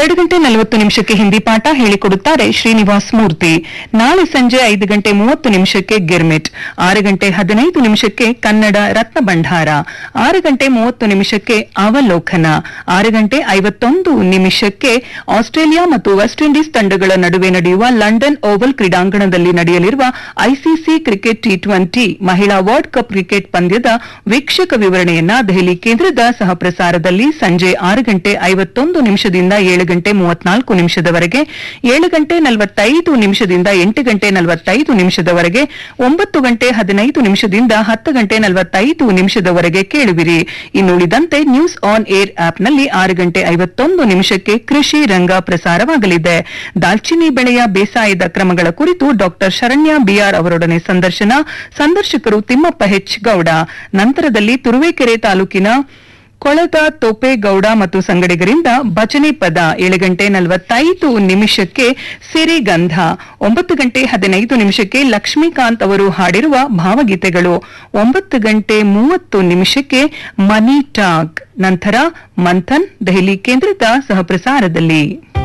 ಎರಡು ಗಂಟೆ ನಲವತ್ತು ನಿಮಿಷಕ್ಕೆ ಹಿಂದಿ ಪಾಠ ಹೇಳಿಕೊಡುತ್ತಾರೆ ಶ್ರೀನಿವಾಸ್ ಮೂರ್ತಿ ನಾಳೆ ಸಂಜೆ ಐದು ಗಂಟೆ ಮೂವತ್ತು ನಿಮಿಷಕ್ಕೆ ಗಿರ್ಮಿಟ್ ಆರು ಗಂಟೆ ಹದಿನೈದು ನಿಮಿಷಕ್ಕೆ ಕನ್ನಡ ರತ್ನ ಭಂಡಾರ ಆರು ಗಂಟೆ ಮೂವತ್ತು ನಿಮಿಷಕ್ಕೆ ಅವಲೋಕನ ಆರು ಗಂಟೆ ಐವತ್ತೊಂದು ನಿಮಿಷಕ್ಕೆ ಆಸ್ಟ್ರೇಲಿಯಾ ಮತ್ತು ವೆಸ್ಟ್ ಇಂಡೀಸ್ ತಂಡಗಳ ನಡುವೆ ನಡೆಯುವ ಲಂಡನ್ ಓವಲ್ ಕ್ರೀಡಾಂಗಣದಲ್ಲಿ ನಡೆಯಲಿರುವ ಐಸಿಸಿ ಕ್ರಿಕೆಟ್ ಟಿ ಟ್ವೆಂಟಿ ಮಹಿಳಾ ವರ್ಲ್ಡ್ ಕಪ್ ಕ್ರಿಕೆಟ್ ಪಂದ್ಯದ ವೀಕ್ಷಕ ವಿವರಣೆಯನ್ನ ದೆಹಲಿ ಕೇಂದ್ರದ ಸಹ ಪ್ರಸಾರದಲ್ಲಿ ಸಂಜೆ ಆರು ಗಂಟೆ ಐವತ್ತೊಂದು ನಿಮಿಷದಿಂದ ಏಳು ಗಂಟೆ ಮೂವತ್ನಾಲ್ಕು ನಿಮಿಷದವರೆಗೆ ಏಳು ಗಂಟೆ ನಲವತ್ತೈದು ನಿಮಿಷದಿಂದ ಎಂಟು ಗಂಟೆ ನಲವತ್ತೈದು ನಿಮಿಷದವರೆಗೆ ಒಂಬತ್ತು ಗಂಟೆ ಹದಿನೈದು ನಿಮಿಷದಿಂದ ಹತ್ತು ಗಂಟೆ ನಲವತ್ತೈದು ನಿಮಿಷದವರೆಗೆ ಕೇಳುವಿರಿ ಇನ್ನುಳಿದಂತೆ ನ್ಯೂಸ್ ಆನ್ ಏರ್ ಆಪ್ನಲ್ಲಿ ಆರು ಗಂಟೆ ಐವತ್ತೊಂದು ನಿಮಿಷಕ್ಕೆ ಕೃಷಿ ರಂಗ ಪ್ರಸಾರವಾಗಲಿದೆ ದಾಲ್ಚಿನ್ನಿ ಬೆಳೆಯ ಬೇಸಾಯದ ಕ್ರಮಗಳ ಕುರಿತು ಡಾಕ್ಟರ್ ಶರಣ್ಯ ಬಿಆರ್ ಅವರೊಡನೆ ಸಂದರ್ಶನ ಸಂದರ್ಶಕರು ತಿಮ್ಮಪ್ಪ ಹೆಚ್ ಗೌಡ ನಂತರದಲ್ಲಿ ತುರುವೇಕೆರೆ ತಾಲೂಕಿನ ಕೊಳದ ತೋಪೇಗೌಡ ಮತ್ತು ಸಂಗಡಿಗರಿಂದ ಭಜನೆ ಪದ ಏಳು ಗಂಟೆ ನಲವತ್ತೈದು ನಿಮಿಷಕ್ಕೆ ಸಿರಿಗಂಧ ಒಂಬತ್ತು ಗಂಟೆ ಹದಿನೈದು ನಿಮಿಷಕ್ಕೆ ಲಕ್ಷ್ಮೀಕಾಂತ್ ಅವರು ಹಾಡಿರುವ ಭಾವಗೀತೆಗಳು ಒಂಬತ್ತು ಗಂಟೆ ಮೂವತ್ತು ನಿಮಿಷಕ್ಕೆ ಮನಿ ಟಾಕ್ ನಂತರ ಮಂಥನ್ ದೆಹಲಿ ಕೇಂದ್ರದ ಸಹಪ್ರಸಾರದಲ್ಲಿ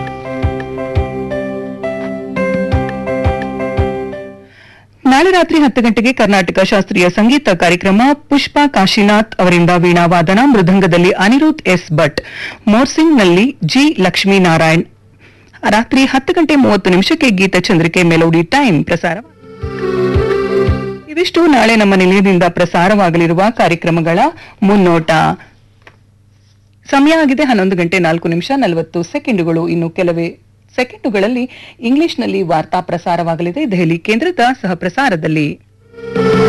ನಾಳೆ ರಾತ್ರಿ ಹತ್ತು ಗಂಟೆಗೆ ಕರ್ನಾಟಕ ಶಾಸ್ತ್ರೀಯ ಸಂಗೀತ ಕಾರ್ಯಕ್ರಮ ಪುಷ್ಪಾ ಕಾಶಿನಾಥ್ ಅವರಿಂದ ವೀಣಾ ವಾದನ ಮೃದಂಗದಲ್ಲಿ ಅನಿರುದ್ಧ್ ಎಸ್ ಭಟ್ ಮೋರ್ಸಿಂಗ್ನಲ್ಲಿ ಜಿ ಲಕ್ಷ್ಮೀನಾರಾಯಣ್ ರಾತ್ರಿ ಹತ್ತು ಗಂಟೆ ಮೂವತ್ತು ನಿಮಿಷಕ್ಕೆ ಗೀತಚಂದ್ರಿಕೆ ಮೆಲೋಡಿ ಟೈಮ್ ಪ್ರಸಾರ ಇವಿಷ್ಟು ನಾಳೆ ನಮ್ಮ ನಿಲಯದಿಂದ ಪ್ರಸಾರವಾಗಲಿರುವ ಕಾರ್ಯಕ್ರಮಗಳ ಮುನ್ನೋಟ ಸಮಯ ಆಗಿದೆ ಹನ್ನೊಂದು ಗಂಟೆ ನಾಲ್ಕು ನಿಮಿಷ ನಲವತ್ತು ಸೆಕೆಂಡುಗಳು ಇನ್ನು ಕೆಲವೇ ಸೆಕೆಂಡುಗಳಲ್ಲಿ ಇಂಗ್ಲಿಷ್ನಲ್ಲಿ ವಾರ್ತಾ ಪ್ರಸಾರವಾಗಲಿದೆ ದೆಹಲಿ ಕೇಂದ್ರದ ಸಹ ಪ್ರಸಾರದಲ್ಲಿ